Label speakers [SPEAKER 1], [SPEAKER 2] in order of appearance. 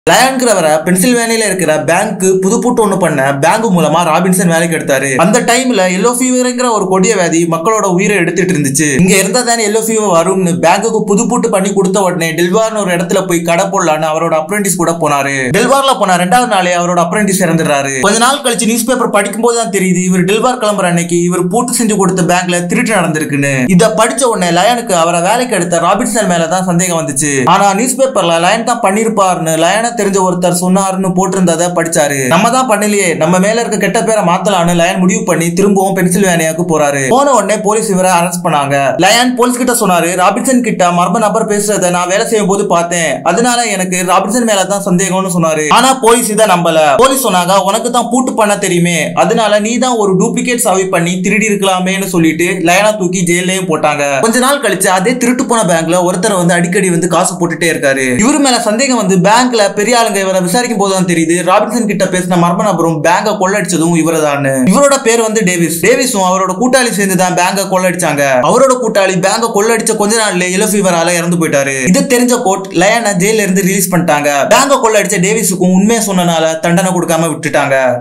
[SPEAKER 1] லயன்கிறவரை பென்சில்வேனியில இருக்கிற பேங்க் புதுப்புட்டு ஒண்ணு பண்ண பேங்க் மூலமா ராபின்சன் வேலைக்கு எடுத்தாரு அந்த டைம்ல எல்லோ ஃபீவர்ங்கிற ஒரு கொடிய வியாதி மக்களோட உயிரை எடுத்துட்டு இருந்துச்சு இங்க இருந்தா தானே எல்லோ ஃபீவர் வரும்னு பேங்குக்கு புதுப்புட்டு பண்ணி கொடுத்த உடனே டெல்வார்னு ஒரு இடத்துல போய் கடை போடலான்னு அவரோட அப்ரெண்டிஸ் கூட போனாரு டெல்வார்ல போன ரெண்டாவது நாளே அவரோட அப்ரெண்டிஸ் இறந்துடுறாரு கொஞ்ச நாள் கழிச்சு நியூஸ் பேப்பர் படிக்கும் போது தான் தெரியுது இவர் டெல்வார் கிளம்புற அன்னைக்கு இவர் பூட்டு செஞ்சு கொடுத்த பேங்க்ல திருட்டு நடந்திருக்குன்னு இத படிச்ச உடனே லயனுக்கு அவரை வேலைக்கு எடுத்த ராபின்சன் மேல தான் சந்தேகம் வந்துச்சு ஆனா நியூஸ் பேப்பர்ல லயன் தான் பண்ணிருப்பாருன்னு லயனை தெரிஞ்ச ஒருத்தர் சொன்னாருன்னு போட்டிருந்ததை படிச்சாரு நம்ம தான் பண்ணலையே நம்ம மேல இருக்க கெட்ட பேரை மாத்தலான்னு லயன் முடிவு பண்ணி திரும்பவும் பென்சில்வேனியாவுக்கு போறாரு போன உடனே போலீஸ் இவரை அரெஸ்ட் பண்ணாங்க லயன் போலீஸ் கிட்ட சொன்னாரு ராபின்சன் கிட்ட மர்ம நபர் பேசுறத நான் வேலை செய்யும் போது பார்த்தேன் அதனால எனக்கு ராபின்சன் மேல தான் சந்தேகம்னு சொன்னாரு ஆனா போலீஸ் இதை நம்பல போலீஸ் சொன்னாங்க உனக்கு தான் பூட்டு பண்ண தெரியுமே அதனால நீ தான் ஒரு டூப்ளிகேட் சாவி பண்ணி திருடி இருக்கலாமேன்னு சொல்லிட்டு லயனா தூக்கி ஜெயிலையும் போட்டாங்க கொஞ்ச நாள் கழிச்சு அதே திருட்டு போன பேங்க்ல ஒருத்தர் வந்து அடிக்கடி வந்து காசு போட்டுட்டே இருக்காரு இவரு மேல சந்தேகம் வந்து பேங்க்ல பெரிய ஆளுங்க இவரை விசாரிக்கும் போது தான் தெரியுது ராபின்சன் கிட்ட பேசின மர்ம நபரும் பேங்க கொள்ளடிச்சதும் இவரதான் இவரோட பேர் வந்து டேவிஸ் டேவிஸும் அவரோட கூட்டாளி சேர்ந்து தான் பேங்க கொள்ளடிச்சாங்க அவரோட கூட்டாளி பேங்க கொள்ளடிச்ச கொஞ்ச நாள்ல எல்லோ ஃபீவரால இறந்து போயிட்டாரு இது தெரிஞ்ச கோர்ட் லயனை ஜெயில இருந்து ரிலீஸ் பண்ணிட்டாங்க பேங்க கொள்ளடிச்ச டேவிஸுக்கும் உண்மையை சொன்னனால தண்டனை கொடுக்காம விட்டுட்டாங்க